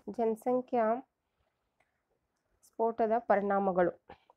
ಜನಸಂಖ್ಯಾ ಸ್ಫೋಟದ ಪರಿಣಾಮಗಳು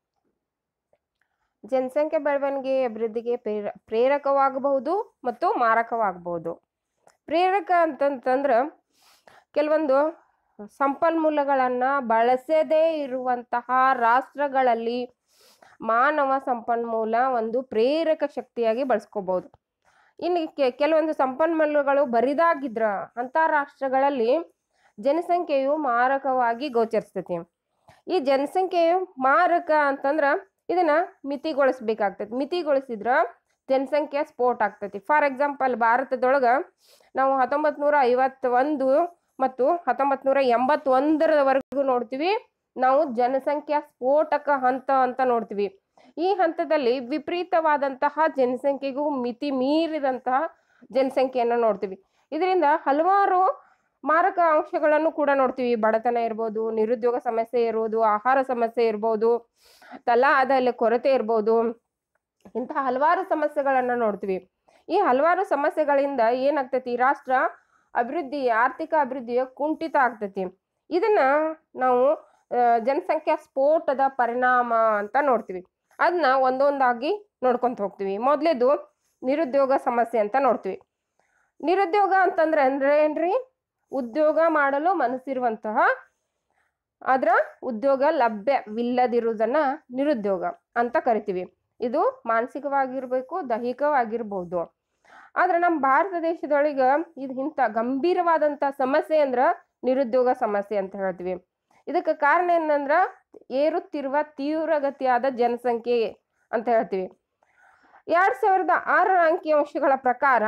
ಜನಸಂಖ್ಯೆ ಬೆಳವಣಿಗೆ ಅಭಿವೃದ್ಧಿಗೆ ಪ್ರೇರ ಪ್ರೇರಕವಾಗಬಹುದು ಮತ್ತು ಮಾರಕವಾಗಬಹುದು ಪ್ರೇರಕ ಅಂತಂತಂದ್ರೆ ಕೆಲವೊಂದು ಸಂಪನ್ಮೂಲಗಳನ್ನು ಬಳಸದೇ ಇರುವಂತಹ ರಾಷ್ಟ್ರಗಳಲ್ಲಿ ಮಾನವ ಸಂಪನ್ಮೂಲ ಒಂದು ಪ್ರೇರಕ ಶಕ್ತಿಯಾಗಿ ಬಳಸ್ಕೋಬಹುದು ಇನ್ನು ಕೆ- ಕೆಲವೊಂದು ಸಂಪನ್ಮೂಲಗಳು ಬರಿದಾಗಿದ್ರ ಅಂತ ರಾಷ್ಟ್ರಗಳಲ್ಲಿ ಜನಸಂಖ್ಯೆಯು ಮಾರಕವಾಗಿ ಗೋಚರಿಸ್ತೈತಿ ಈ ಜನಸಂಖ್ಯೆಯು ಮಾರಕ ಅಂತಂದ್ರ ಇದನ್ನ ಮಿತಿಗೊಳಿಸ್ಬೇಕಾಗ್ತೈತಿ ಮಿತಿಗೊಳಿಸಿದ್ರ ಜನಸಂಖ್ಯೆ ಸ್ಫೋಟ ಆಗ್ತೈತಿ ಫಾರ್ ಎಕ್ಸಾಂಪಲ್ ಭಾರತದೊಳಗ ನಾವು ಹತ್ತೊಂಬತ್ ನೂರ ಐವತ್ತೊಂದು ಮತ್ತು ಹತ್ತೊಂಬತ್ ನೂರ ಎಂಬತ್ತೊಂದರವರೆಗೂ ನೋಡ್ತೀವಿ ನಾವು ಜನಸಂಖ್ಯಾ ಸ್ಫೋಟಕ ಹಂತ ಅಂತ ನೋಡ್ತೀವಿ ಈ ಹಂತದಲ್ಲಿ ವಿಪರೀತವಾದಂತಹ ಜನಸಂಖ್ಯೆಗೂ ಮಿತಿ ಮೀರಿದಂತಹ ಜನಸಂಖ್ಯೆಯನ್ನು ನೋಡ್ತೀವಿ ಇದರಿಂದ ಹಲವಾರು ಮಾರಕ ಅಂಶಗಳನ್ನು ಕೂಡ ನೋಡ್ತೀವಿ ಬಡತನ ಇರ್ಬೋದು ನಿರುದ್ಯೋಗ ಸಮಸ್ಯೆ ಇರ್ಬೋದು ಆಹಾರ ಸಮಸ್ಯೆ ಇರ್ಬೋದು ತಲಾ ಆದಾಯ ಕೊರತೆ ಇರ್ಬೋದು ಇಂತಹ ಹಲವಾರು ಸಮಸ್ಯೆಗಳನ್ನು ನೋಡ್ತೀವಿ ಈ ಹಲವಾರು ಸಮಸ್ಯೆಗಳಿಂದ ಏನಾಗ್ತೈತಿ ರಾಷ್ಟ್ರ ಅಭಿವೃದ್ಧಿ ಆರ್ಥಿಕ ಅಭಿವೃದ್ಧಿಯ ಕುಂಠಿತ ಆಗ್ತೈತಿ ಇದನ್ನ ನಾವು ಆ, ಜನಸಂಖ್ಯಾ ಸ್ಫೋಟದ ಪರಿಣಾಮ ಅಂತ ನೋಡ್ತೀವಿ ಅದನ್ನ ಒಂದೊಂದಾಗಿ ನೋಡ್ಕೊಂತ ಹೋಗ್ತೀವಿ ಮೊದಲೇದು ನಿರುದ್ಯೋಗ ಸಮಸ್ಯೆ ಅಂತ ನೋಡ್ತೀವಿ ನಿರುದ್ಯೋಗ ಅಂತಂದ್ರೆ ಅಂದ್ರೆ ಏನ್ರಿ ಉದ್ಯೋಗ ಮಾಡಲು ಮನಸ್ಸಿರುವಂತಹ ಆದ್ರ ಉದ್ಯೋಗ ಲಭ್ಯವಿಲ್ಲದಿರುವುದನ್ನ ನಿರುದ್ಯೋಗ ಅಂತ ಕರಿತೀವಿ ಇದು ಮಾನಸಿಕವಾಗಿರ್ಬೇಕು ದೈಹಿಕವಾಗಿರ್ಬೋದು ಆದ್ರೆ ನಮ್ಮ ಭಾರತ ದೇಶದೊಳಗ ಇದು ಇಂಥ ಗಂಭೀರವಾದಂತ ಸಮಸ್ಯೆ ಅಂದ್ರ ನಿರುದ್ಯೋಗ ಸಮಸ್ಯೆ ಅಂತ ಹೇಳ್ತೀವಿ ಇದಕ್ಕೆ ಕಾರಣ ಏನಂದ್ರ ಏರುತ್ತಿರುವ ತೀವ್ರಗತಿಯಾದ ಜನಸಂಖ್ಯೆ ಅಂತ ಹೇಳ್ತೀವಿ ಎರಡ್ ಸಾವಿರದ ಆರರ ಅಂಕಿಅಂಶಗಳ ಪ್ರಕಾರ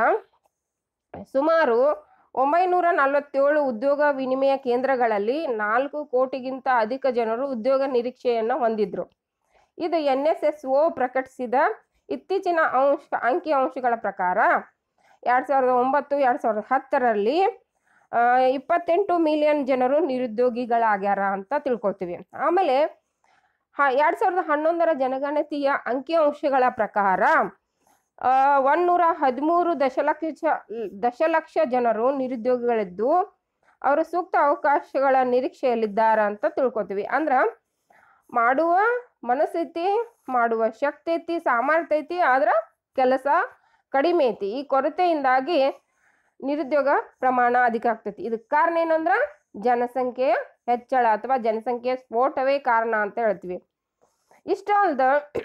ಸುಮಾರು ಒಂಬೈನೂರ ನಲವತ್ತೇಳು ಉದ್ಯೋಗ ವಿನಿಮಯ ಕೇಂದ್ರಗಳಲ್ಲಿ ನಾಲ್ಕು ಕೋಟಿಗಿಂತ ಅಧಿಕ ಜನರು ಉದ್ಯೋಗ ನಿರೀಕ್ಷೆಯನ್ನು ಹೊಂದಿದ್ರು ಇದು ಎನ್ ಎಸ್ ಎಸ್ ಒ ಪ್ರಕಟಿಸಿದ ಇತ್ತೀಚಿನ ಅಂಶ ಅಂಕಿ ಅಂಶಗಳ ಪ್ರಕಾರ ಎರಡ್ ಸಾವಿರದ ಒಂಬತ್ತು ಎರಡ್ ಸಾವಿರದ ಹತ್ತರಲ್ಲಿ ಆ, ಇಪ್ಪತ್ತೆಂಟು ಮಿಲಿಯನ್ ಜನರು ನಿರುದ್ಯೋಗಿಗಳಾಗ್ಯಾರ ಅಂತ ತಿಳ್ಕೊತೀವಿ ಆಮೇಲೆ ಹ ಎರಡ್ ಸಾವಿರದ ಹನ್ನೊಂದರ ಜನಗಣತಿಯ ಅಂಕಿಅಂಶಗಳ ಪ್ರಕಾರ ಆ, ಒಂದೂರ ಹದಿಮೂರು ದಶಲಕ್ಷ ದಶಲಕ್ಷ ಜನರು ನಿರುದ್ಯೋಗಿಗಳಿದ್ದು ಅವರು ಸೂಕ್ತ ಅವಕಾಶಗಳ ನಿರೀಕ್ಷೆಯಲ್ಲಿದ್ದಾರ ಅಂತ ತಿಳ್ಕೊತೀವಿ ಅಂದ್ರ ಮಾಡುವ ಮನಸ್ಥೈತಿ ಮಾಡುವ ಶಕ್ತಿ ಐತಿ ಸಾಮರ್ಥ್ಯ ಐತಿ ಆದ್ರ ಕೆಲಸ ಕಡಿಮೆ ಐತಿ ಈ ಕೊರತೆಯಿಂದಾಗಿ ನಿರುದ್ಯೋಗ ಪ್ರಮಾಣ ಅಧಿಕ ಆಗ್ತೈತಿ ಇದಕ್ಕೆ ಕಾರಣ ಏನಂದ್ರ ಜನಸಂಖ್ಯೆಯ ಹೆಚ್ಚಳ ಅಥವಾ ಜನಸಂಖ್ಯೆಯ ಸ್ಫೋಟವೇ ಕಾರಣ ಅಂತ ಹೇಳ್ತೀವಿ ಇಷ್ಟ ಅಲ್ದ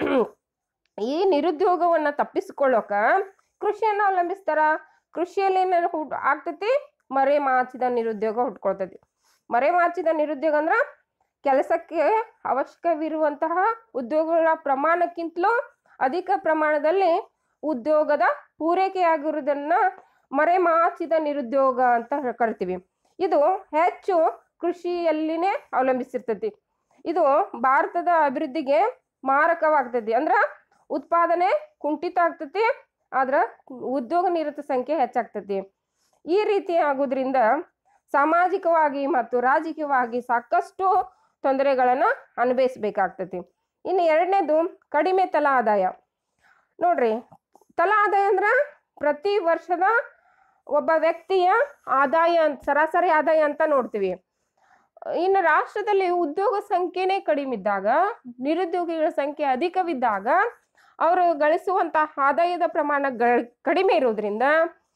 ಈ ನಿರುದ್ಯೋಗವನ್ನ ತಪ್ಪಿಸ್ಕೊಳ್ಳೋಕ ಕೃಷಿಯನ್ನ ಅವಲಂಬಿಸ್ತಾರ ಕೃಷಿಯಲ್ಲಿ ಏನಾರ ಹುಟ್ ಆಗ್ತೈತಿ ಮರೆ ಮಾಚಿದ ನಿರುದ್ಯೋಗ ಹುಟ್ಕೊಳ್ತೈತಿ ಮರೆ ಮಾಚಿದ ನಿರುದ್ಯೋಗ ಅಂದ್ರ ಕೆಲಸಕ್ಕೆ ಅವಶ್ಯಕವಿರುವಂತಹ ಉದ್ಯೋಗಗಳ ಪ್ರಮಾಣಕ್ಕಿಂತಲೂ ಅಧಿಕ ಪ್ರಮಾಣದಲ್ಲಿ ಉದ್ಯೋಗದ ಪೂರೈಕೆಯಾಗಿರುವುದನ್ನ ಮರೆಮಾಚಿದ ನಿರುದ್ಯೋಗ ಅಂತ ಹೇಳ್- ಕರಿತೀವಿ ಇದು ಹೆಚ್ಚು ಕೃಷಿಯಲ್ಲಿನೇ ಅವಲಂಬಿಸಿರ್ತೈತಿ ಇದು ಭಾರತದ ಅಭಿವೃದ್ಧಿಗೆ ಮಾರಕವಾಗ್ತೈತಿ ಅಂದ್ರ ಉತ್ಪಾದನೆ ಕುಂಠಿತ ಆಗ್ತೈತಿ ಆದ್ರ ಉದ್ಯೋಗ ನಿರತ ಸಂಖ್ಯೆ ಹೆಚ್ಚಾಗ್ತೈತಿ ಈ ರೀತಿ ಆಗೋದ್ರಿಂದ ಸಾಮಾಜಿಕವಾಗಿ ಮತ್ತು ರಾಜಕೀಯವಾಗಿ ಸಾಕಷ್ಟು ತೊಂದರೆಗಳನ್ನ ಅನುಭವಿಸ್ಬೇಕಾಗ್ತೈತಿ ಇನ್ನು ಎರಡನೇದು ಕಡಿಮೆ ತಲಾ ಆದಾಯ ನೋಡ್ರಿ ತಲಾ ಆದಾಯ ಅಂದ್ರ ಪ್ರತಿ ವರ್ಷದ ಒಬ್ಬ ವ್ಯಕ್ತಿಯ ಆದಾಯ ಅಂತ ಸರಾಸರಿ ಆದಾಯ ಅಂತ ನೋಡ್ತೀವಿ ಇನ್ನು ರಾಷ್ಟ್ರದಲ್ಲಿ ಉದ್ಯೋಗ ಸಂಖ್ಯೆನೇ ಕಡಿಮೆ ಇದ್ದಾಗ ನಿರುದ್ಯೋಗಿಗಳ ಸಂಖ್ಯೆ ಅಧಿಕವಿದ್ದಾಗ ಅವರು ಗಳಿಸುವಂತಹ ಆದಾಯದ ಪ್ರಮಾಣ ಗಳ- ಕಡಿಮೆ ಇರೋದ್ರಿಂದ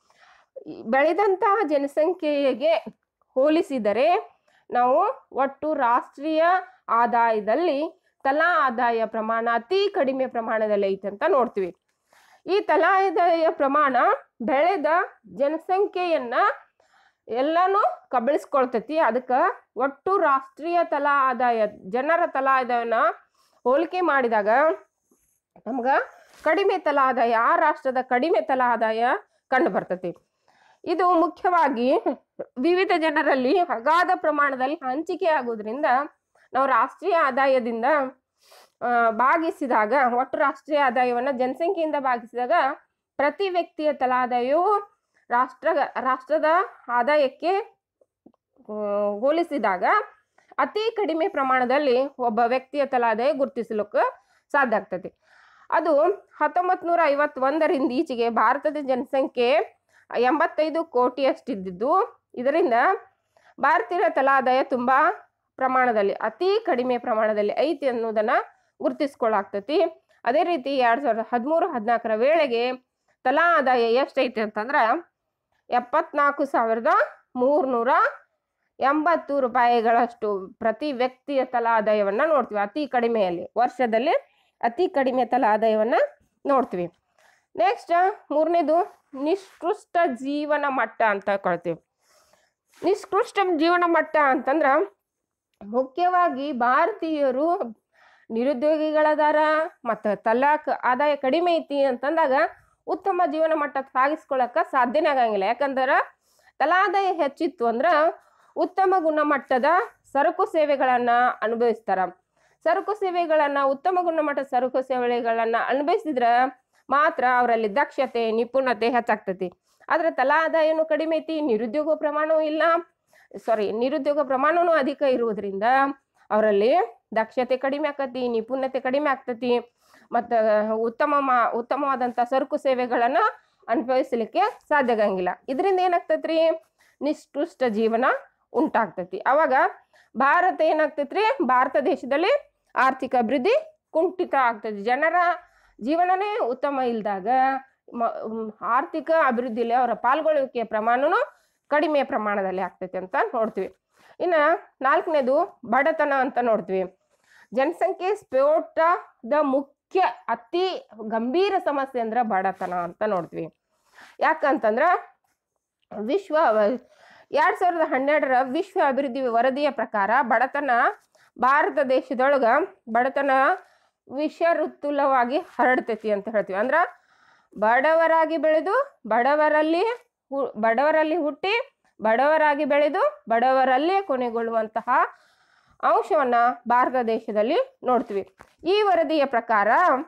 ಈ ಬೆಳೆದಂತಹ ಜನಸಂಖ್ಯೆಗೆ ಹೋಲಿಸಿದರೆ ನಾವು ಒಟ್ಟು ರಾಷ್ಟ್ರೀಯ ಆದಾಯದಲ್ಲಿ ತಲಾ ಆದಾಯ ಪ್ರಮಾಣ ಅತಿ ಕಡಿಮೆ ಪ್ರಮಾಣದಲ್ಲಿ ಐತೆ ಅಂತ ನೋಡ್ತೀವಿ ಈ ತಲಾ ಆದಾಯ ಪ್ರಮಾಣ ಬೆಳೆದ ಜನಸಂಖ್ಯೆಯನ್ನ ಎಲ್ಲಾನು ಕಬಳಿಸ್ಕೊಳ್ತೈತಿ ಅದಕ್ಕೆ ಒಟ್ಟು ರಾಷ್ಟ್ರೀಯ ತಲಾ ಆದಾಯ ಜನರ ತಲಾ ಆದಾಯನ ಹೋಲಿಕೆ ಮಾಡಿದಾಗ ನಮ್ಗ ಕಡಿಮೆ ತಲಾ ಆದಾಯ ಆ ರಾಷ್ಟ್ರದ ಕಡಿಮೆ ತಲಾ ಆದಾಯ ಕಂಡು ಬರ್ತೈತಿ ಇದು ಮುಖ್ಯವಾಗಿ ವಿವಿಧ ಜನರಲ್ಲಿ ಅಗಾಧ ಪ್ರಮಾಣದಲ್ಲಿ ಹಂಚಿಕೆ ಆಗೋದ್ರಿಂದ ನಾವು ರಾಷ್ಟ್ರೀಯ ಆದಾಯದಿಂದ ಆ, ಭಾಗಿಸಿದಾಗ ಒಟ್ಟು ರಾಷ್ಟ್ರೀಯ ಆದಾಯವನ್ನ ಜನಸಂಖ್ಯೆಯಿಂದ ಭಾಗಿಸಿದಾಗ ಪ್ರತಿ ವ್ಯಕ್ತಿಯ ತಲಾ ಆದಾಯವು ರಾಷ್ಟ್ರ ರಾಷ್ಟ್ರದ ಆದಾಯಕ್ಕೆ ಆ, ಹೋಲಿಸಿದಾಗ ಅತಿ ಕಡಿಮೆ ಪ್ರಮಾಣದಲ್ಲಿ ಒಬ್ಬ ವ್ಯಕ್ತಿಯ ತಲಾ ಆದಾಯ ಗುರುತಿಸಲಿಕ್ಕೆ ಸಾಧ್ಯ ಆಗ್ತದೆ ಅದು ಹತ್ತೊಂಬತ್ ನೂರ ಐವತ್ತೊಂದರಿಂದ ಈಚೆಗೆ ಭಾರತದ ಜನಸಂಖ್ಯೆ ಎಂಬತ್ತೈದು ಕೋಟಿಯಷ್ಟಿದ್ದು ಇದರಿಂದ ಭಾರತೀಯರ ತಲಾ ಆದಾಯ ತುಂಬ ಪ್ರಮಾಣದಲ್ಲಿ ಅತಿ ಕಡಿಮೆ ಪ್ರಮಾಣದಲ್ಲಿ ಐತಿ ಅನ್ನೋದನ್ನು ಗುರುತಿಸ್ಕೊಳ್ಳಾಗ್ತೈತಿ ಅದೇ ರೀತಿ ಎರಡು ಸಾವಿರದ ಹದಿಮೂರು ಹದಿನಾಲ್ಕರ ವೇಳೆಗೆ ತಲಾ ಆದಾಯ ಎಷ್ಟೈತಿ ಅಂತಂದ್ರೆ ಎಪ್ಪತ್ನಾಲ್ಕು ಸಾವಿರದ ಮೂರ್ನೂರ ಎಂಬತ್ತು ರೂಪಾಯಿಗಳಷ್ಟು ಪ್ರತಿ ವ್ಯಕ್ತಿಯ ತಲಾ ಆದಾಯವನ್ನು ನೋಡ್ತೀವಿ ಅತಿ ಕಡಿಮೆಯಲ್ಲಿ ವರ್ಷದಲ್ಲಿ ಅತಿ ಕಡಿಮೆ ತಲಾ ಆದಾಯವನ್ನು ನೋಡ್ತೀವಿ ನೆಕ್ಸ್ಟ್ ಮೂರನೇದು ನಿಷ್ಕೃಷ್ಟ ಜೀವನ ಮಟ್ಟ ಅಂತ ಕೊಳ್ತೀವಿ ನಿಷ್ಕೃಷ್ಟ ಜೀವನ ಮಟ್ಟ ಅಂತಂದ್ರೆ ಮುಖ್ಯವಾಗಿ ಭಾರತೀಯರು ನಿರುದ್ಯೋಗಿಗಳದಾರ ಮತ್ತು ತಲಾಕ್ ಆದಾಯ ಕಡಿಮೆ ಐತಿ ಅಂತಂದಾಗ ಉತ್ತಮ ಜೀವನ ಮಟ್ಟ ಸಾಗಿಸ್ಕೊಳಕ ಸಾಧ್ಯನೇ ಆಗಂಗಿಲ್ಲ ಯಾಕಂದ್ರೆ ತಲಾ ಆದಾಯ ಹೆಚ್ಚಿತ್ತು ಅಂದ್ರೆ ಉತ್ತಮ ಗುಣಮಟ್ಟದ ಸರಕು ಸೇವೆಗಳನ್ನು ಅನುಭವಿಸ್ತಾರ ಸರಕು ಸೇವೆಗಳನ್ನು ಉತ್ತಮ ಗುಣಮಟ್ಟದ ಸರಕು ಸೇವೆಗಳನ್ನು ಅನುಭವಿಸಿದ್ರೆ ಮಾತ್ರ ಅವರಲ್ಲಿ ದಕ್ಷತೆ ನಿಪುಣತೆ ಹೆಚ್ಚಾಗ್ತೈತಿ ಆದ್ರೆ ತಲಾ ಆದಾಯನೂ ಕಡಿಮೆ ಐತಿ ನಿರುದ್ಯೋಗ ಪ್ರಮಾಣವೂ ಇಲ್ಲ ಸಾರಿ ನಿರುದ್ಯೋಗ ಪ್ರಮಾಣವೂ ಅಧಿಕ ಇರುವುದರಿಂದ ಅವರಲ್ಲಿ ದಕ್ಷತೆ ಕಡಿಮೆ ಆಕತಿ ನಿಪುಣತೆ ಕಡಿಮೆ ಆಗ್ತತಿ ಮತ್ತು ಉತ್ತಮ ಮಾ ಉತ್ತಮವಾದಂಥ ಸರಕು ಸೇವೆಗಳನ್ನು ಅನುಭವಿಸಲಿಕ್ಕೆ ಸಾಧ್ಯ ಆಗಂಗಿಲ್ಲ ಇದರಿಂದ ಏನಾಗ್ತೈತ್ರಿ ನಿಷ್ಕೃಷ್ಟ ಜೀವನ ಉಂಟಾಗ್ತೈತಿ ಅವಾಗ ಭಾರತ ಏನಾಗ್ತೈತ್ರಿ ಭಾರತ ದೇಶದಲ್ಲಿ ಆರ್ಥಿಕ ಅಭಿವೃದ್ಧಿ ಕುಂಠಿತ ಆಗ್ತೈತಿ ಜನರ ಜೀವನನೇ ಉತ್ತಮ ಇಲ್ದಾಗ ಮ- ಮ್, ಆರ್ಥಿಕ ಅಭಿವೃದ್ಧಿಯಲ್ಲಿ ಅವರ ಪಾಲ್ಗೊಳ್ಳುವಿಕೆಯ ಪ್ರಮಾಣನೂ ಕಡಿಮೆ ಪ್ರಮಾಣದಲ್ಲಿ ಆಗ್ತೈತಿ ಅಂತ ನೋಡ್ತೀವಿ ಇನ್ನು ನಾಲ್ಕನೇದು ಬಡತನ ಅಂತ ನೋಡ್ತೀವಿ ಜನಸಂಖ್ಯೆ ಸ್ಫೋಟದ ಮುಖ್ಯ ಅತಿ ಗಂಭೀರ ಸಮಸ್ಯೆ ಅಂದ್ರೆ ಬಡತನ ಅಂತ ನೋಡ್ತೀವಿ ಯಾಕಂತಂದ್ರ ವಿಶ್ವ ಎರಡ್ ಸಾವಿರದ ಹನ್ನೆರಡರ ವಿಶ್ವ ಅಭಿವೃದ್ಧಿ ವರದಿಯ ಪ್ರಕಾರ ಬಡತನ ಭಾರತ ದೇಶದೊಳಗ ಬಡತನ ವಿಷಋತುಲವಾಗಿ ಹರಡ್ತೈತಿ ಅಂತ ಹೇಳ್ತೀವಿ ಅಂದ್ರ ಬಡವರಾಗಿ ಬೆಳೆದು ಬಡವರಲ್ಲಿ ಹು- ಬಡವರಲ್ಲಿ ಹುಟ್ಟಿ ಬಡವರಾಗಿ ಬೆಳೆದು ಬಡವರಲ್ಲೇ ಕೊನೆಗೊಳ್ಳುವಂತಹ ಅಂಶವನ್ನ ಭಾರತ ದೇಶದಲ್ಲಿ ನೋಡ್ತೀವಿ ಈ ವರದಿಯ ಪ್ರಕಾರ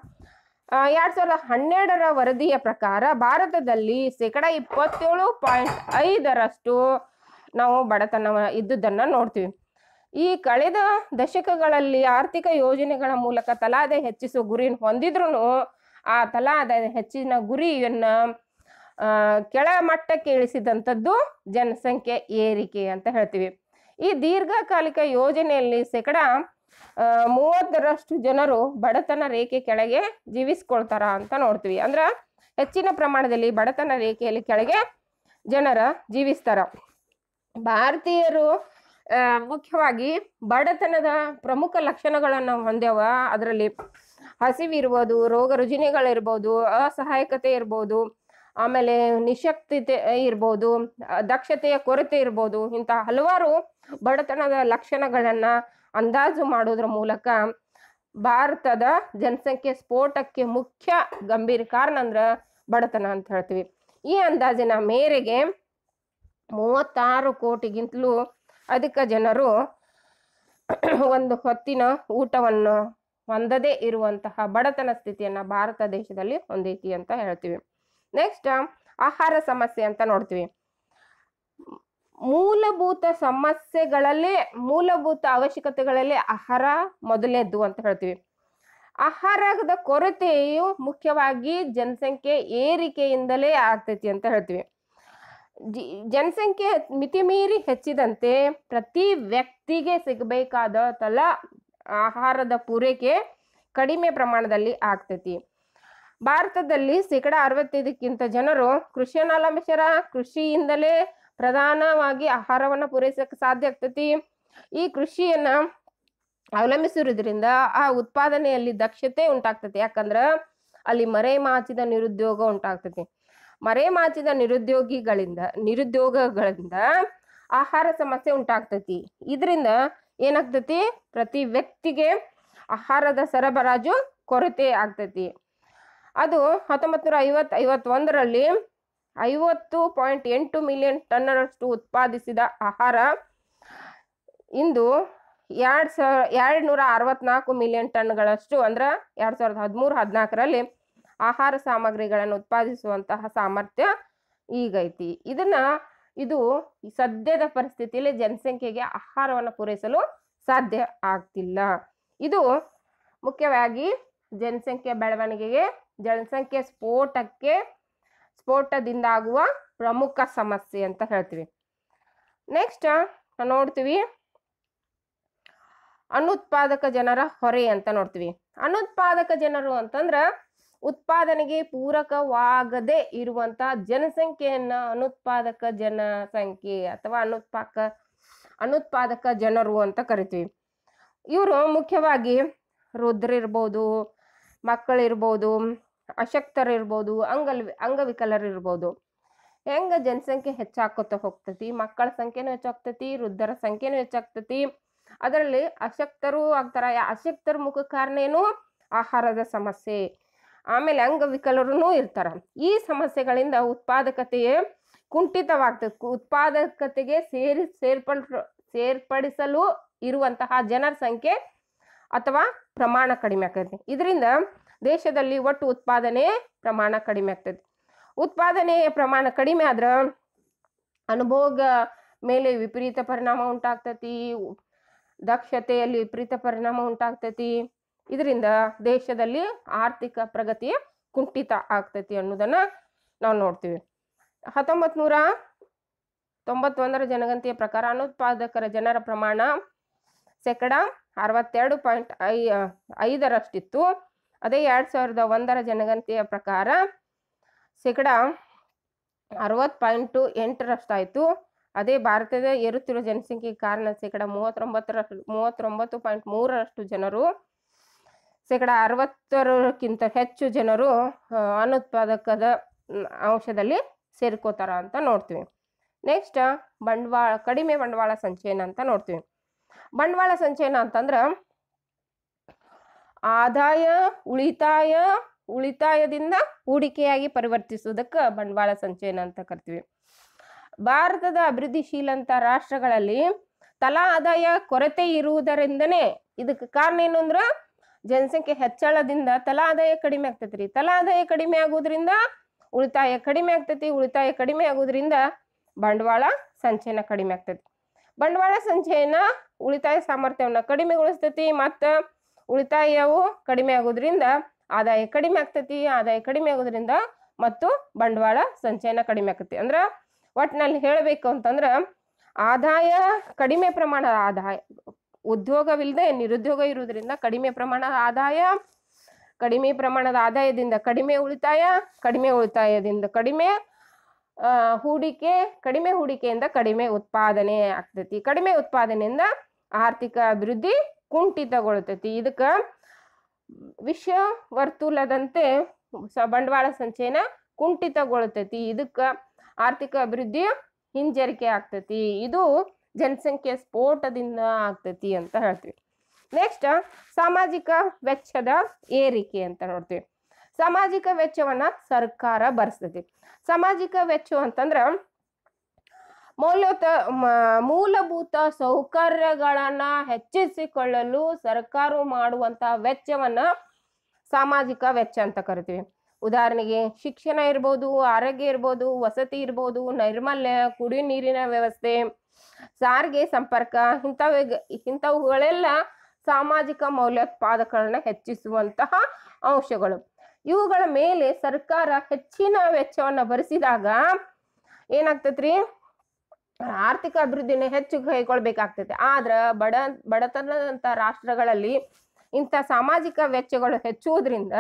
ಎರಡು ಸಾವಿರದ ಹನ್ನೆರಡರ ವರದಿಯ ಪ್ರಕಾರ ಭಾರತದಲ್ಲಿ ಶೇಕಡ ಇಪ್ಪತ್ತೇಳು ಪಾಯಿಂಟ್ ಐದರಷ್ಟು ನಾವು ಬಡತನ ಇದ್ದುದನ್ನು ನೋಡ್ತೀವಿ ಈ ಕಳೆದ ದಶಕಗಳಲ್ಲಿ ಆರ್ಥಿಕ ಯೋಜನೆಗಳ ಮೂಲಕ ತಲಾದೆ ಹೆಚ್ಚಿಸುವ ಗುರಿ ಹೊಂದಿದ್ರು ಆ ತಲಾ ಆದಾಯದ ಹೆಚ್ಚಿನ ಗುರಿಯನ್ನು ಆ, ಕೆಳ ಮಟ್ಟಕ್ಕೆ ಇಳಿಸಿದಂಥದ್ದು ಜನಸಂಖ್ಯೆ ಏರಿಕೆ ಅಂತ ಹೇಳ್ತೀವಿ ಈ ದೀರ್ಘಕಾಲಿಕ ಯೋಜನೆಯಲ್ಲಿ ಶೇಕಡ ಆ, ಮೂವತ್ತರಷ್ಟು ಜನರು ಬಡತನ ರೇಖೆ ಕೆಳಗೆ ಜೀವಿಸ್ಕೊಳ್ತಾರ ಅಂತ ನೋಡ್ತೀವಿ ಅಂದ್ರೆ ಹೆಚ್ಚಿನ ಪ್ರಮಾಣದಲ್ಲಿ ಬಡತನ ರೇಖೆಯಲ್ಲಿ ಕೆಳಗೆ ಜನರ ಜೀವಿಸ್ತಾರ ಭಾರತೀಯರು ಆ, ಮುಖ್ಯವಾಗಿ ಬಡತನದ ಪ್ರಮುಖ ಲಕ್ಷಣಗಳನ್ನು ಹೊಂದ್ಯವ ಅದರಲ್ಲಿ ಹಸಿವಿರ್ಬೋದು ರೋಗ ರುಜಿನಗಳಿರ್ಬೋದು ಅಸಹಾಯಕತೆ ಇರ್ಬೋದು ಆಮೇಲೆ ನಿಶಕ್ತತೆ ಇರ್ಬೋದು ಆ, ದಕ್ಷತೆಯ ಕೊರತೆ ಇರ್ಬೋದು ಇಂಥ ಹಲವಾರು ಬಡತನದ ಲಕ್ಷಣಗಳನ್ನು ಅಂದಾಜು ಮಾಡೋದ್ರ ಮೂಲಕ ಭಾರತದ ಜನಸಂಖ್ಯೆ ಸ್ಫೋಟಕ್ಕೆ ಮುಖ್ಯ ಗಂಭೀರ ಕಾರಣ ಅಂದ್ರೆ ಬಡತನ ಅಂತ ಹೇಳ್ತೀವಿ ಈ ಅಂದಾಜಿನ ಮೇರೆಗೆ ಮೂವತ್ತಾರು ಕೋಟಿಗಿಂತಲೂ ಅಧಿಕ ಜನರು ಒಂದು ಹೊತ್ತಿನ ಊಟವನ್ನು ಹೊಂದದೇ ಇರುವಂತಹ ಬಡತನ ಸ್ಥಿತಿಯನ್ನು ಭಾರತ ದೇಶದಲ್ಲಿ ಹೊಂದೈತಿ ಅಂತ ಹೇಳ್ತೀವಿ ನೆಕ್ಸ್ಟ್ ಆಹಾರ ಸಮಸ್ಯೆ ಅಂತ ನೋಡ್ತೀವಿ ಮೂಲಭೂತ ಸಮಸ್ಯೆಗಳಲ್ಲೇ ಮೂಲಭೂತ ಅವಶ್ಯಕತೆಗಳಲ್ಲೇ ಆಹಾರ ಮೊದಲನೇದ್ದು ಅಂತ ಹೇಳ್ತೀವಿ ಆಹಾರದ ಕೊರತೆಯು ಮುಖ್ಯವಾಗಿ ಜನಸಂಖ್ಯೆ ಏರಿಕೆಯಿಂದಲೇ ಆಗ್ತೈತಿ ಅಂತ ಹೇಳ್ತೀವಿ ಜಿ ಜನಸಂಖ್ಯೆ ಮಿತಿಮೀರಿ ಹೆಚ್ಚಿದಂತೆ ಪ್ರತಿ ವ್ಯಕ್ತಿಗೆ ಸಿಗಬೇಕಾದ ತಲಾ ಆಹಾರದ ಪೂರೈಕೆ ಕಡಿಮೆ ಪ್ರಮಾಣದಲ್ಲಿ ಆಗ್ತೈತಿ ಭಾರತದಲ್ಲಿ ಶೇಕಡ ಅರವತ್ತೈದಕ್ಕಿಂತ ಜನರು ಕೃಷಿಯನ್ನು ಅವಲಂಬಿಸ್ಯಾರ ಕೃಷಿಯಿಂದಲೇ ಪ್ರಧಾನವಾಗಿ ಆಹಾರವನ್ನು ಪೂರೈಸಕ್ಕೆ ಸಾಧ್ಯ ಆಗ್ತೈತಿ ಈ ಕೃಷಿಯನ್ನ ಅವಲಂಬಿಸಿರೋದ್ರಿಂದ ಆ ಉತ್ಪಾದನೆಯಲ್ಲಿ ದಕ್ಷತೆ ಉಂಟಾಗ್ತೈತಿ ಯಾಕಂದ್ರೆ ಅಲ್ಲಿ ಮರೆ ಮಾಚಿದ ನಿರುದ್ಯೋಗ ಉಂಟಾಗ್ತೈತಿ ಮರೆ ಮಾಚಿದ ನಿರುದ್ಯೋಗಿಗಳಿಂದ ನಿರುದ್ಯೋಗಗಳಿಂದ ಆಹಾರ ಸಮಸ್ಯೆ ಉಂಟಾಗ್ತೈತಿ ಇದರಿಂದ ಏನಾಗ್ತೈತಿ ಪ್ರತಿ ವ್ಯಕ್ತಿಗೆ ಆಹಾರದ ಸರಬರಾಜು ಕೊರತೆ ಆಗ್ತೈತಿ ಅದು ಹತ್ತೊಂಬತ್ತು ನೂರ ಐವತ್ತು ಐವತ್ತೊಂದರಲ್ಲಿ ಐವತ್ತು ಪಾಯಿಂಟ್ ಎಂಟು ಮಿಲಿಯನ್ ಟನ್ನರಷ್ಟು ಉತ್ಪಾದಿಸಿದ ಆಹಾರ ಇಂದು ಎರಡು ಸಾವಿರ ಎರಡು ನೂರ ಅರವತ್ನಾಲ್ಕು ಮಿಲಿಯನ್ ಟನ್ಗಳಷ್ಟು ಅಂದ್ರೆ ಎರಡು ಸಾವಿರದ ಹದಿಮೂರು ಹದಿನಾಲ್ಕರಲ್ಲಿ ಆಹಾರ ಸಾಮಗ್ರಿಗಳನ್ನು ಉತ್ಪಾದಿಸುವಂತಹ ಸಾಮರ್ಥ್ಯ ಈಗೈತಿ ಇದನ್ನ ಇದು ಈ ಸದ್ಯದ ಪರಿಸ್ಥಿತಿಯಲ್ಲಿ ಜನಸಂಖ್ಯೆಗೆ ಆಹಾರವನ್ನು ಪೂರೈಸಲು ಸಾಧ್ಯ ಆಗ್ತಿಲ್ಲ ಇದು ಮುಖ್ಯವಾಗಿ ಜನಸಂಖ್ಯೆ ಬೆಳವಣಿಗೆಗೆ ಜನಸಂಖ್ಯೆ ಸ್ಫೋಟಕ್ಕೆ ಸ್ಫೋಟದಿಂದಾಗುವ ಪ್ರಮುಖ ಸಮಸ್ಯೆ ಅಂತ ಹೇಳ್ತೀವಿ ನೆಕ್ಸ್ಟ್ ನೋಡ್ತೀವಿ ಅನುತ್ಪಾದಕ ಜನರ ಹೊರೆ ಅಂತ ನೋಡ್ತೀವಿ ಅನುತ್ಪಾದಕ ಜನರು ಅಂತಂದ್ರ ಉತ್ಪಾದನೆಗೆ ಪೂರಕವಾಗದೆ ಇರುವಂತ ಜನಸಂಖ್ಯೆಯನ್ನ ಅನುತ್ಪಾದಕ ಜನಸಂಖ್ಯೆ ಅಥವಾ ಅನುತ್ಪಾದಕ ಅನುತ್ಪಾದಕ ಜನರು ಅಂತ ಕರಿತೀವಿ ಇವರು ಮುಖ್ಯವಾಗಿ ವೃದ್ಧರಿರ್ಬೋದು ಮಕ್ಕಳಿರ್ಬೋದು ಅಶಕ್ತರಿರ್ಬೋದು ಅಂಗಲ್ ಅಂಗವಿಕಲರಿರ್ಬೋದು ಹೆಂಗ ಜನಸಂಖ್ಯೆ ಹೆಚ್ಚಾಕೋತ ಹೋಗ್ತತಿ ಮಕ್ಕಳ ಸಂಖ್ಯೆನೂ ಹೆಚ್ಚಾಗ್ತತಿ ವೃದ್ಧರ ಸಂಖ್ಯೆನೂ ಹೆಚ್ಚಾಗ್ತತಿ ಅದರಲ್ಲಿ ಅಶಕ್ತರು ಆಗ್ತಾರ ಯಾ- ಅಶಕ್ತರ ಮುಖ ಕಾರಣ ಏನು ಆಹಾರದ ಸಮಸ್ಯೆ ಆಮೇಲೆ ಅಂಗವಿಕಲರೂ ಇರ್ತಾರ ಈ ಸಮಸ್ಯೆಗಳಿಂದ ಉತ್ಪಾದಕತೆಯೇ ಕುಂಠಿತವಾಗ್ತದೆ ಕು- ಉತ್ಪಾದಕತೆಗೆ ಸೇರಿ ಸೇರ್ಪಡ್ ಸೇರ್ಪಡಿಸಲು ಇರುವಂತಹ ಜನರ ಸಂಖ್ಯೆ ಅಥವಾ ಪ್ರಮಾಣ ಕಡಿಮೆ ಆಗ್ತೈತಿ ಇದರಿಂದ ದೇಶದಲ್ಲಿ ಒಟ್ಟು ಉತ್ಪಾದನೆ ಪ್ರಮಾಣ ಕಡಿಮೆ ಆಗ್ತೈತಿ ಉತ್ಪಾದನೆಯ ಪ್ರಮಾಣ ಕಡಿಮೆ ಆದ್ರ ಅನುಭೋಗ ಮೇಲೆ ವಿಪರೀತ ಪರಿಣಾಮ ಉಂಟಾಗ್ತತಿ ದಕ್ಷತೆಯಲ್ಲಿ ವಿಪರೀತ ಪರಿಣಾಮ ಉಂಟಾಗ್ತತಿ ಇದರಿಂದ ದೇಶದಲ್ಲಿ ಆರ್ಥಿಕ ಪ್ರಗತಿ ಕುಂಠಿತ ಆಗ್ತೈತಿ ಅನ್ನೋದನ್ನ ನಾವು ನೋಡ್ತೀವಿ ಹತ್ತೊಂಬತ್ ನೂರ ತೊಂಬತ್ತೊಂದರ ಜನಗಣತಿಯ ಪ್ರಕಾರ ಅನುತ್ಪಾದಕರ ಜನರ ಪ್ರಮಾಣ ಶೇಕಡ ಅರವತ್ತೆರಡು ಪಾಯಿಂಟ್ ಐ ಐದರಷ್ಟಿತ್ತು ಅದೇ ಎರಡು ಸಾವಿರದ ಒಂದರ ಜನಗಣತಿಯ ಪ್ರಕಾರ ಶೇಕಡ ಅರವತ್ತು ಪಾಯಿಂಟು ಎಂಟರಷ್ಟಾಯಿತು ಅದೇ ಭಾರತದ ಏರುತ್ತಿರುವ ಜನಸಂಖ್ಯೆಗೆ ಕಾರಣ ಶೇಕಡ ಮೂವತ್ತೊಂಬತ್ತರ ಮೂವತ್ತೊಂಬತ್ತು ಪಾಯಿಂಟ್ ಮೂರರಷ್ಟು ಜನರು ಶೇಕಡ ಅರವತ್ತರಕ್ಕಿಂತ ಹೆಚ್ಚು ಜನರು ಆ, ಅನುತ್ಪಾದಕದ ಮ್, ಅಂಶದಲ್ಲಿ ಸೇರ್ಕೋತಾರ ಅಂತ ನೋಡ್ತೀವಿ ನೆಕ್ಸ್ಟ್ ಬಂಡವಾಳ ಕಡಿಮೆ ಬಂಡವಾಳ ಸಂಚಯನ ಅಂತ ನೋಡ್ತೀವಿ ಬಂಡವಾಳ ಸಂಚಯನ ಅಂತಂದ್ರ ಆದಾಯ ಉಳಿತಾಯ ಉಳಿತಾಯದಿಂದ ಹೂಡಿಕೆಯಾಗಿ ಪರಿವರ್ತಿಸುವುದಕ್ಕೆ ಬಂಡವಾಳ ಸಂಚಯನ ಅಂತ ಕರಿತೀವಿ ಭಾರತದ ಅಭಿವೃದ್ಧಿಶೀಲಂತ ರಾಷ್ಟ್ರಗಳಲ್ಲಿ ತಲಾ ಆದಾಯ ಕೊರತೆ ಇರುವುದರಿಂದನೇ ಇದಕ್ಕೆ ಕಾರಣ ಏನು ಅಂದ್ರ ಜನಸಂಖ್ಯೆ ಹೆಚ್ಚಳದಿಂದ ತಲಾ ಆದಾಯ ಕಡಿಮೆ ಆಗ್ತೈತ್ರಿ ತಲಾ ಆದಾಯ ಕಡಿಮೆ ಆಗೋದ್ರಿಂದ ಉಳಿತಾಯ ಕಡಿಮೆ ಆಗ್ತೈತಿ ಉಳಿತಾಯ ಕಡಿಮೆ ಆಗೋದ್ರಿಂದ ಬಂಡವಾಳ ಸಂಚಯನ ಕಡಿಮೆ ಆಗ್ತೈತಿ ಬಂಡವಾಳ ಸಂಚಯನ ಉಳಿತಾಯ ಸಾಮರ್ಥ್ಯವನ್ನು ಕಡಿಮೆಗೊಳಿಸ್ತೈತಿ ಮತ್ತು ಉಳಿತಾಯವು ಕಡಿಮೆ ಆಗೋದ್ರಿಂದ ಆದಾಯ ಕಡಿಮೆ ಆಗ್ತೈತಿ ಆದಾಯ ಕಡಿಮೆ ಆಗೋದ್ರಿಂದ ಮತ್ತು ಬಂಡವಾಳ ಸಂಚಯನ ಕಡಿಮೆ ಆಗ್ತೈತಿ ಅಂದ್ರ ಒಟ್ಟಿನಲ್ಲಿ ಹೇಳಬೇಕು ಅಂತಂದ್ರ ಆದಾಯ ಕಡಿಮೆ ಪ್ರಮಾಣದ ಆದಾಯ ಉದ್ಯೋಗವಿಲ್ಲದೆ ನಿರುದ್ಯೋಗ ಇರುವುದರಿಂದ ಕಡಿಮೆ ಪ್ರಮಾಣದ ಆದಾಯ ಕಡಿಮೆ ಪ್ರಮಾಣದ ಆದಾಯದಿಂದ ಕಡಿಮೆ ಉಳಿತಾಯ ಕಡಿಮೆ ಉಳಿತಾಯದಿಂದ ಕಡಿಮೆ ಆ, ಹೂಡಿಕೆ ಕಡಿಮೆ ಹೂಡಿಕೆಯಿಂದ ಕಡಿಮೆ ಉತ್ಪಾದನೆ ಆಗ್ತೈತಿ ಕಡಿಮೆ ಉತ್ಪಾದನೆಯಿಂದ ಆರ್ಥಿಕ ಅಭಿವೃದ್ಧಿ ಕುಂಠಿತಗೊಳ್ತೈತಿ ಇದಕ್ಕೆ ವಿಶ್ವ ವರ್ತುಲದಂತೆ ಸ ಬಂಡವಾಳ ಸಂಚಯನ ಕುಂಠಿತಗೊಳ್ತೈತಿ ಇದಕ್ಕೆ ಆರ್ಥಿಕ ಅಭಿವೃದ್ಧಿ ಹಿಂಜರಿಕೆ ಆಗ್ತೈತಿ ಇದು ಜನಸಂಖ್ಯೆ ಸ್ಫೋಟದಿಂದ ಆಗ್ತೈತಿ ಅಂತ ಹೇಳ್ತೀವಿ ನೆಕ್ಸ್ಟ್ ಸಾಮಾಜಿಕ ವೆಚ್ಚದ ಏರಿಕೆ ಅಂತ ನೋಡ್ತೀವಿ ಸಾಮಾಜಿಕ ವೆಚ್ಚವನ್ನ ಸರ್ಕಾರ ಭರಿಸ್ತೈತಿ ಸಾಮಾಜಿಕ ವೆಚ್ಚ ಅಂತಂದ್ರ ಮೌಲ್ಯತ ಮ- ಮೂಲಭೂತ ಸೌಕರ್ಯಗಳನ್ನ ಹೆಚ್ಚಿಸಿಕೊಳ್ಳಲು ಸರ್ಕಾರ ಮಾಡುವಂತ ವೆಚ್ಚವನ್ನ ಸಾಮಾಜಿಕ ವೆಚ್ಚ ಅಂತ ಕರಿತೀವಿ ಉದಾಹರಣೆಗೆ ಶಿಕ್ಷಣ ಇರ್ಬೋದು ಆರೋಗ್ಯ ಇರ್ಬೋದು ವಸತಿ ಇರ್ಬೋದು ನೈರ್ಮಲ್ಯ ಕುಡಿಯೋ ನೀರಿನ ವ್ಯವಸ್ಥೆ ಸಾರಿಗೆ ಸಂಪರ್ಕ ಇಂಥವು ಇಂಥವುಗಳೆಲ್ಲ ಸಾಮಾಜಿಕ ಮೌಲ್ಯೋತ್ಪಾದಕಗಳನ್ನ ಹೆಚ್ಚಿಸುವಂತಹ ಅಂಶಗಳು ಇವುಗಳ ಮೇಲೆ ಸರ್ಕಾರ ಹೆಚ್ಚಿನ ವೆಚ್ಚವನ್ನ ಭರಿಸಿದಾಗ ಏನಾಗ್ತೈತ್ರಿ ಆರ್ಥಿಕ ಅಭಿವೃದ್ಧಿನ ಹೆಚ್ಚು ಕೈಗೊಳ್ಬೇಕಾಗ್ತೈತೆ ಆದ್ರ ಬಡ ಬಡತನದಂತ ರಾಷ್ಟ್ರಗಳಲ್ಲಿ ಇಂಥ ಸಾಮಾಜಿಕ ವೆಚ್ಚಗಳು ಹೆಚ್ಚುವುದರಿಂದ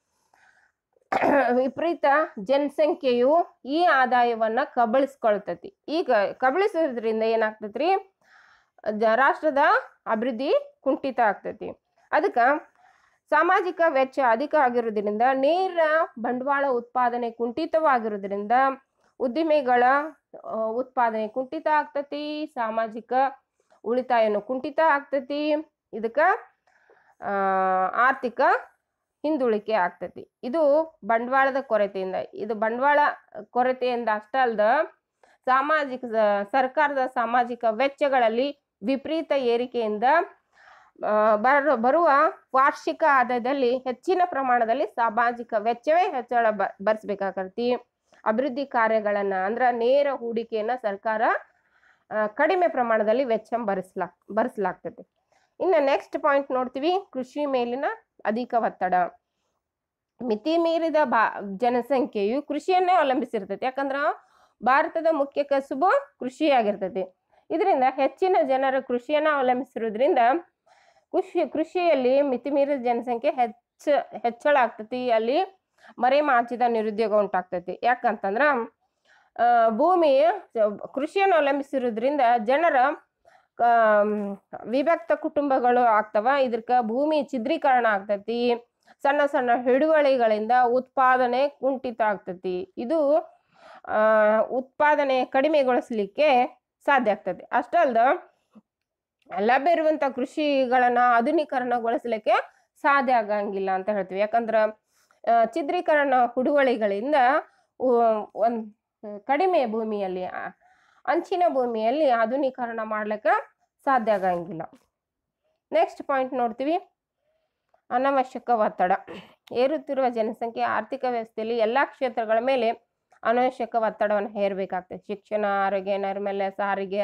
ವಿಪರೀತ ಜನಸಂಖ್ಯೆಯು ಈ ಆದಾಯವನ್ನ ಕಬಳಿಸ್ಕೊಳ್ತೈತಿ ಈಗ ಕಬಳಿಸೋದ್ರಿಂದ ಏನಾಗ್ತೈತ್ರಿ ಜ- ರಾಷ್ಟ್ರದ ಅಭಿವೃದ್ಧಿ ಕುಂಠಿತ ಆಗ್ತೈತಿ ಅದಕ್ಕೆ ಸಾಮಾಜಿಕ ವೆಚ್ಚ ಅಧಿಕ ಆಗಿರೋದ್ರಿಂದ ನೇರ ಬಂಡವಾಳ ಉತ್ಪಾದನೆ ಕುಂಠಿತವಾಗಿರೋದ್ರಿಂದ ಉದ್ದಿಮೆಗಳ ಆ, ಉತ್ಪಾದನೆ ಕುಂಠಿತ ಆಗ್ತತಿ ಸಾಮಾಜಿಕ ಉಳಿತಾಯನು ಕುಂಠಿತ ಆಗ್ತತಿ ಇದಕ್ಕೆ ಆರ್ಥಿಕ ಹಿಂದುಳಿಕೆ ಆಗ್ತತಿ ಇದು ಬಂಡವಾಳದ ಕೊರತೆಯಿಂದ ಇದು ಬಂಡವಾಳ ಕೊರತೆಯಿಂದ ಅಷ್ಟೇ ಅಲ್ದ ಸಾಮಾಜಿಕ ಸರ್ಕಾರದ ಸಾಮಾಜಿಕ ವೆಚ್ಚಗಳಲ್ಲಿ ವಿಪರೀತ ಏರಿಕೆಯಿಂದ ಆ, ಬರ ಬರುವ ವಾರ್ಷಿಕ ಆದಾಯದಲ್ಲಿ ಹೆಚ್ಚಿನ ಪ್ರಮಾಣದಲ್ಲಿ ಸಾಮಾಜಿಕ ವೆಚ್ಚವೇ ಹೆಚ್ಚಳ ಬ ಭರಿಸ್ಬೇಕಾಗತ್ತಿ ಅಭಿವೃದ್ಧಿ ಕಾರ್ಯಗಳನ್ನ ಅಂದ್ರ ನೇರ ಹೂಡಿಕೆಯನ್ನ ಸರ್ಕಾರ ಆ, ಕಡಿಮೆ ಪ್ರಮಾಣದಲ್ಲಿ ವೆಚ್ಚ ಭರಿಸ್ಲಾ ಭರಿಸಲಾಗ್ತದೆ ಇನ್ನು ನೆಕ್ಸ್ಟ್ ಪಾಯಿಂಟ್ ನೋಡ್ತೀವಿ ಕೃಷಿ ಮೇಲಿನ ಅಧಿಕ ಒತ್ತಡ ಮಿತಿ ಮೀರಿದ ಬಾ ಜನಸಂಖ್ಯೆಯು ಕೃಷಿಯನ್ನೇ ಅವಲಂಬಿಸಿರ್ತೈತಿ ಯಾಕಂದ್ರ ಭಾರತದ ಮುಖ್ಯ ಕಸುಬು ಕೃಷಿಯಾಗಿರ್ತೈತಿ ಇದರಿಂದ ಹೆಚ್ಚಿನ ಜನರು ಕೃಷಿಯನ್ನು ಅವಲಂಬಿಸಿರೋದ್ರಿಂದ ಕೃಷಿ ಕೃಷಿಯಲ್ಲಿ ಮಿತಿಮೀರಿದ ಜನಸಂಖ್ಯೆ ಹೆಚ್ಚ ಹೆಚ್ಚಳ ಆಗ್ತತಿ ಅಲ್ಲಿ ಮರೆಮಾಚಿದ ನಿರುದ್ಯೋಗ ಉಂಟಾಗ್ತೈತಿ ಯಾಕಂತಂದ್ರ ಆ, ಭೂಮಿ ಕೃಷಿಯನ್ನು ಅವಲಂಬಿಸಿರೋದ್ರಿಂದ ಜನರ ಆಮ್, ವಿಭಕ್ತ ಕುಟುಂಬಗಳು ಆಗ್ತವ ಇದಕ್ಕ ಭೂಮಿ ಛಿದ್ರೀಕರಣ ಆಗ್ತತಿ ಸಣ್ಣ ಸಣ್ಣ ಹಿಡುವಳಿಗಳಿಂದ ಉತ್ಪಾದನೆ ಕುಂಠಿತ ಆಗ್ತತಿ ಇದು ಆ, ಉತ್ಪಾದನೆ ಕಡಿಮೆಗೊಳಿಸ್ಲಿಕ್ಕೆ ಸಾಧ್ಯ ಆಗ್ತದೆ ಅಷ್ಟೇ ಅಲ್ದ ಲಭ್ಯ ಇರುವಂತ ಕೃಷಿಗಳನ್ನ ಆಧುನೀಕರಣಗೊಳಿಸ್ಲಿಕ್ಕೆ ಸಾಧ್ಯ ಆಗಂಗಿಲ್ಲ ಅಂತ ಹೇಳ್ತೀವಿ ಯಾಕಂದ್ರ ಆ, ಛಿದ್ರೀಕರಣ ಹುಡುವಳಿಗಳಿಂದ ಉ- ಒಂದ್ ಕಡಿಮೆ ಭೂಮಿಯಲ್ಲಿ ಆ, ಅಂಚಿನ ಭೂಮಿಯಲ್ಲಿ ಆಧುನೀಕರಣ ಮಾಡ್ಲಿಕ್ಕೆ ಸಾಧ್ಯ ಆಗಂಗಿಲ್ಲ ನೆಕ್ಸ್ಟ್ ಪಾಯಿಂಟ್ ನೋಡ್ತೀವಿ ಅನವಶ್ಯಕ ಒತ್ತಡ ಏರುತ್ತಿರುವ ಜನಸಂಖ್ಯೆ ಆರ್ಥಿಕ ವ್ಯವಸ್ಥೆಯಲ್ಲಿ ಎಲ್ಲ ಕ್ಷೇತ್ರಗಳ ಮೇಲೆ ಅನವಶ್ಯಕ ಒತ್ತಡವನ್ನು ಹೇರಬೇಕಾಗ್ತದೆ ಶಿಕ್ಷಣ ಆರೋಗ್ಯ ನೈರ್ಮಲ್ಯ ಸಾರಿಗೆ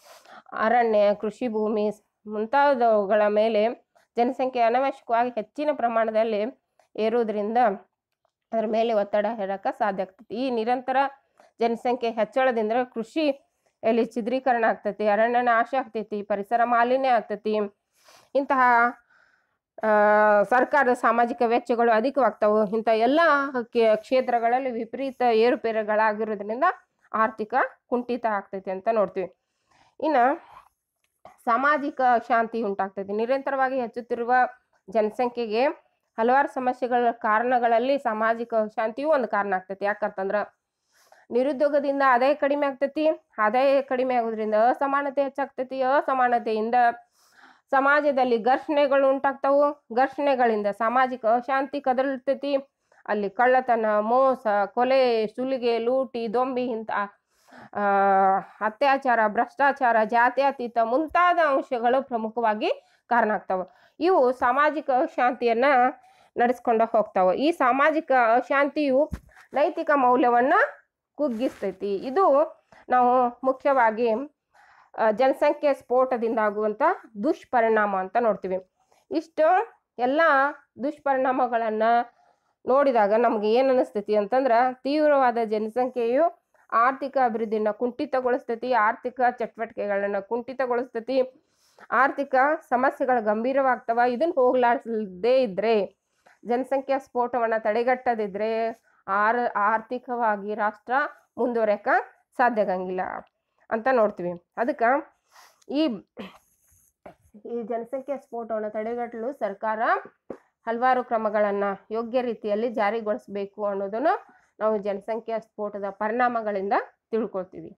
ಅರಣ್ಯ ಕೃಷಿ ಭೂಮಿ ಮುಂತಾದವುಗಳ ಮೇಲೆ ಜನಸಂಖ್ಯೆ ಅನವಶ್ಯಕವಾಗಿ ಹೆಚ್ಚಿನ ಪ್ರಮಾಣದಲ್ಲಿ ಏರುವುದರಿಂದ ಅದರ ಮೇಲೆ ಒತ್ತಡ ಹೇರಕ್ಕೆ ಸಾಧ್ಯ ಆಗ್ತೈತಿ ಈ ನಿರಂತರ ಜನಸಂಖ್ಯೆ ಹೆಚ್ಚಳದಿಂದ ಕೃಷಿ ಎಲ್ಲಿ ಛಿದ್ರೀಕರಣ ಆಗ್ತೈತಿ ಅರಣ್ಯ ನಾಶ ಆಗ್ತೈತಿ ಪರಿಸರ ಮಾಲಿನ್ಯ ಆಗ್ತೈತಿ ಇಂತಹ ಆ, ಸರ್ಕಾರದ ಸಾಮಾಜಿಕ ವೆಚ್ಚಗಳು ಅಧಿಕವಾಗ್ತಾವೆ ಇಂಥ ಎಲ್ಲ ಕೆ- ಕ್ಷೇತ್ರಗಳಲ್ಲಿ ವಿಪರೀತ ಏರುಪೇರುಗಳಾಗಿರೋದ್ರಿಂದ ಆರ್ಥಿಕ ಕುಂಠಿತ ಆಗ್ತೈತಿ ಅಂತ ನೋಡ್ತೀವಿ ಇನ್ನು ಸಾಮಾಜಿಕ ಶಾಂತಿ ಉಂಟಾಗ್ತೈತಿ ನಿರಂತರವಾಗಿ ಹೆಚ್ಚುತ್ತಿರುವ ಜನಸಂಖ್ಯೆಗೆ ಹಲವಾರು ಸಮಸ್ಯೆಗಳ ಕಾರಣಗಳಲ್ಲಿ ಸಾಮಾಜಿಕ ಶಾಂತಿಯೂ ಒಂದು ಕಾರಣ ಆಗ್ತೈತಿ ಯಾಕಂತಂದ್ರ ನಿರುದ್ಯೋಗದಿಂದ ಆದಾಯ ಕಡಿಮೆ ಆಗ್ತೈತಿ ಆದಾಯ ಕಡಿಮೆ ಆಗೋದ್ರಿಂದ ಅಸಮಾನತೆ ಹೆಚ್ಚಾಗ್ತೈತಿ ಅಸಮಾನತೆಯಿಂದ ಸಮಾಜದಲ್ಲಿ ಘರ್ಷಣೆಗಳು ಉಂಟಾಗ್ತಾವು ಘರ್ಷಣೆಗಳಿಂದ ಸಾಮಾಜಿಕ ಅಶಾಂತಿ ಕದಲ್ತೈತಿ ಅಲ್ಲಿ ಕಳ್ಳತನ ಮೋಸ ಕೊಲೆ ಸುಲಿಗೆ ಲೂಟಿ ದೊಂಬಿ ಇಂಥ ಆ, ಅತ್ಯಾಚಾರ ಭ್ರಷ್ಟಾಚಾರ ಜಾತ್ಯತೀತ ಮುಂತಾದ ಅಂಶಗಳು ಪ್ರಮುಖವಾಗಿ ಕಾರಣ ಆಗ್ತಾವ ಇವು ಸಾಮಾಜಿಕ ಅಶಾಂತಿಯನ್ನ ನಡೆಸ್ಕೊಂಡ ಹೋಗ್ತಾವ ಈ ಸಾಮಾಜಿಕ ಅಶಾಂತಿಯು ನೈತಿಕ ಮೌಲ್ಯವನ್ನ ಕುಗ್ಗಿಸ್ತೈತಿ ಇದು ನಾವು ಮುಖ್ಯವಾಗಿ ಆ, ಜನಸಂಖ್ಯೆ ಸ್ಫೋಟದಿಂದ ಆಗುವಂತ ದುಷ್ಪರಿಣಾಮ ಅಂತ ನೋಡ್ತೀವಿ ಇಷ್ಟು ಎಲ್ಲ ದುಷ್ಪರಿಣಾಮಗಳನ್ನ ನೋಡಿದಾಗ ನಮ್ಗೆ ಏನು ಅನಿಸ್ತೈತಿ ಅಂತಂದ್ರ ತೀವ್ರವಾದ ಜನಸಂಖ್ಯೆಯು ಆರ್ಥಿಕ ಅಭಿವೃದ್ಧಿನ ಕುಂಠಿತಗೊಳಿಸ್ತೈತಿ ಆರ್ಥಿಕ ಚಟುವಟಿಕೆಗಳನ್ನ ಕುಂಠಿತಗೊಳಿಸ್ತೈತಿ ಆರ್ಥಿಕ ಸಮಸ್ಯೆಗಳು ಗಂಭೀರವಾಗ್ತವ ಇದನ್ನ ಹೋಗ್ಲಾಡ್ಸದೇ ಇದ್ರೆ ಜನಸಂಖ್ಯಾ ಸ್ಫೋಟವನ್ನ ತಡೆಗಟ್ಟದಿದ್ರೆ ಆರ್ ಆರ್ಥಿಕವಾಗಿ ರಾಷ್ಟ್ರ ಮುಂದುವರೆಯಕ ಸಾಧ್ಯ ಆಗಂಗಿಲ್ಲ ಅಂತ ನೋಡ್ತೀವಿ ಅದಕ್ಕೆ ಈ ಈ ಜನಸಂಖ್ಯಾ ಸ್ಫೋಟವನ್ನು ತಡೆಗಟ್ಟಲು ಸರ್ಕಾರ ಹಲವಾರು ಕ್ರಮಗಳನ್ನು ಯೋಗ್ಯ ರೀತಿಯಲ್ಲಿ ಜಾರಿಗೊಳಿಸಬೇಕು ಅನ್ನೋದನ್ನು ನಾವು ಜನಸಂಖ್ಯಾ ಸ್ಫೋಟದ ಪರಿಣಾಮಗಳಿಂದ ತಿಳ್ಕೊಳ್ತೀವಿ